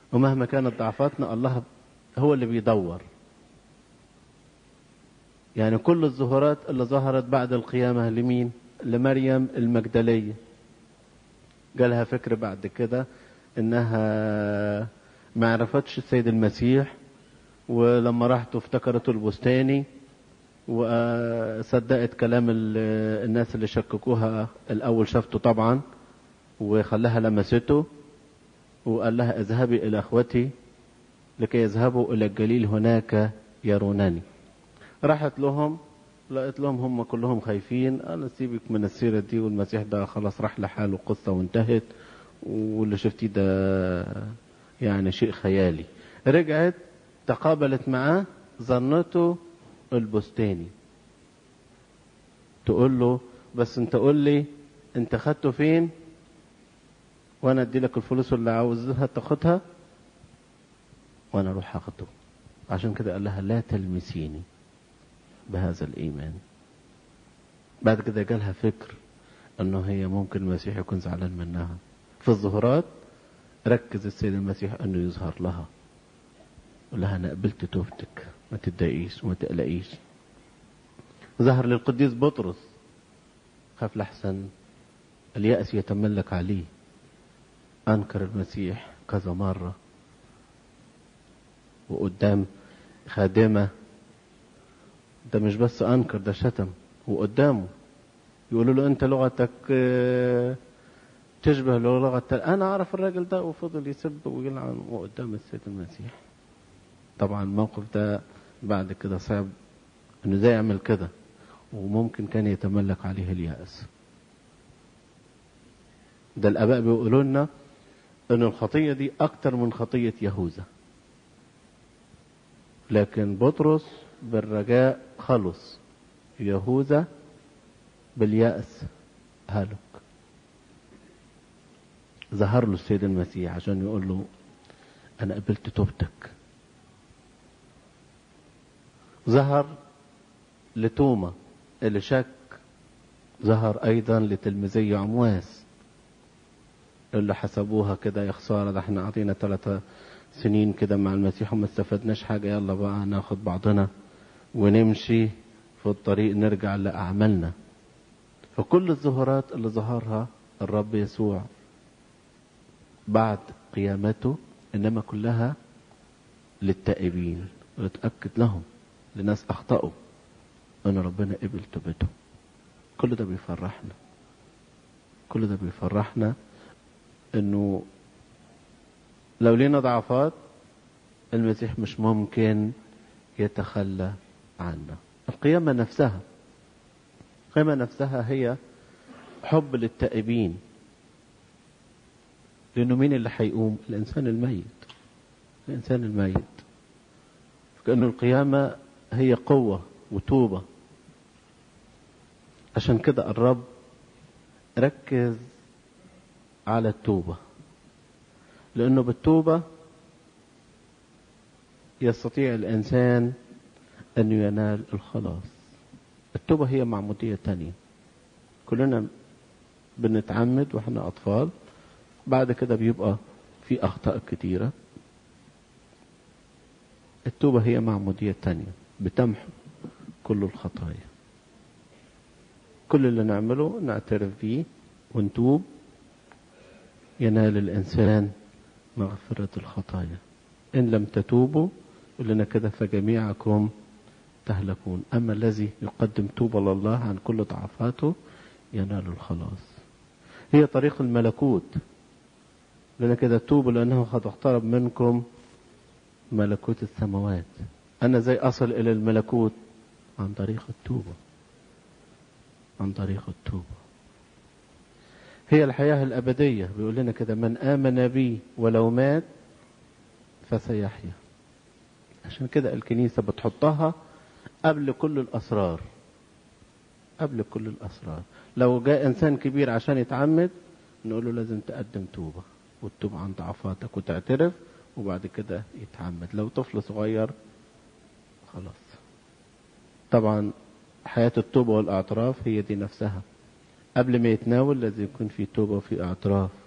ومهما كانت ضعفاتنا الله هو اللي بيدور يعني كل الظهورات اللي ظهرت بعد القيامة لمين لمريم المجدلية جالها فكر بعد كده انها ما عرفتش السيد المسيح ولما راحت افتكرته البستاني وصدقت كلام الناس اللي شككوها الاول شافته طبعا وخلاها لمسته وقال لها اذهبي الى اخوتي لكي يذهبوا الى الجليل هناك يرونني راحت لهم لقيت لهم هم كلهم خايفين انا سيبك من السيرة دي والمسيح ده خلاص راح لحاله قصة وانتهت واللي شفتيه ده يعني شيء خيالي رجعت تقابلت معاه ظنته البستاني تقول له بس انت قول لي انت خدته فين وانا ادي لك الفلوس اللي عاوزها تاخدها وانا اروح اخده عشان كده قال لها لا تلمسيني بهذا الايمان بعد كده جالها فكر انه هي ممكن المسيح يكون زعلان منها في الظهورات ركز السيد المسيح انه يظهر لها قال لها انا قبلت توبتك ما تتضايقيش وما تقلقيش ظهر للقديس بطرس خاف لحسن اليأس يتملك عليه أنكر المسيح كذا مرة وقدام خادمة ده مش بس أنكر ده شتم وقدامه يقولوا له أنت لغتك تشبه لغة أنا أعرف الراجل ده وفضل يسب ويلعن وقدام السيد المسيح طبعا الموقف ده بعد كده صعب انه ازاي يعمل كده وممكن كان يتملك عليه اليأس ده الاباء بيقولوا لنا ان الخطية دي اكتر من خطية يهوذا لكن بطرس بالرجاء خلص يهوذا باليأس هلك ظهر له السيد المسيح عشان يقول له انا قبلت توبتك ظهر لتوما اللي شك ظهر ايضا لتلميذي عمواس اللي حسبوها كده يا خساره ده احنا قضينا ثلاثة سنين كده مع المسيح وما استفدناش حاجه يلا بقى ناخد بعضنا ونمشي في الطريق نرجع لاعمالنا فكل الظهورات اللي ظهرها الرب يسوع بعد قيامته انما كلها للتائبين ويتاكد لهم لناس اخطأوا ان ربنا قبل توبتهم كل ده بيفرحنا كل ده بيفرحنا انه لو لينا ضعفات المسيح مش ممكن يتخلى عنا القيامة نفسها القيامة نفسها هي حب للتائبين لأنه مين اللي هيقوم الإنسان الميت الإنسان الميت كأنه القيامة هي قوة وتوبة عشان كده الرب ركز على التوبة لأنه بالتوبة يستطيع الإنسان أن ينال الخلاص التوبة هي معمودية تانية كلنا بنتعمد واحنا أطفال بعد كده بيبقى في أخطاء كتيرة التوبة هي معمودية تانية بتمحو كل الخطايا كل اللي نعمله نعترف بيه ونتوب ينال الإنسان مغفرة الخطايا إن لم تتوبوا لنا كده فجميعكم تهلكون أما الذي يقدم توبة لله عن كل ضعفاته ينال الخلاص هي طريق الملكوت لنا كده توبوا لأنه قد اقترب منكم ملكوت السماوات أنا زي أصل إلى الملكوت عن طريق التوبة عن طريق التوبة هي الحياة الأبدية بيقول لنا كده من آمن بي ولو مات فسيحيا عشان كده الكنيسة بتحطها قبل كل الأسرار قبل كل الأسرار لو جاء إنسان كبير عشان يتعمد نقول له لازم تقدم توبة وتتوب عن ضعفاتك وتعترف وبعد كده يتعمد لو طفل صغير خلاص طبعا حياة التوبة والاعتراف هي دي نفسها قبل ما يتناول لازم يكون في توبة وفي اعتراف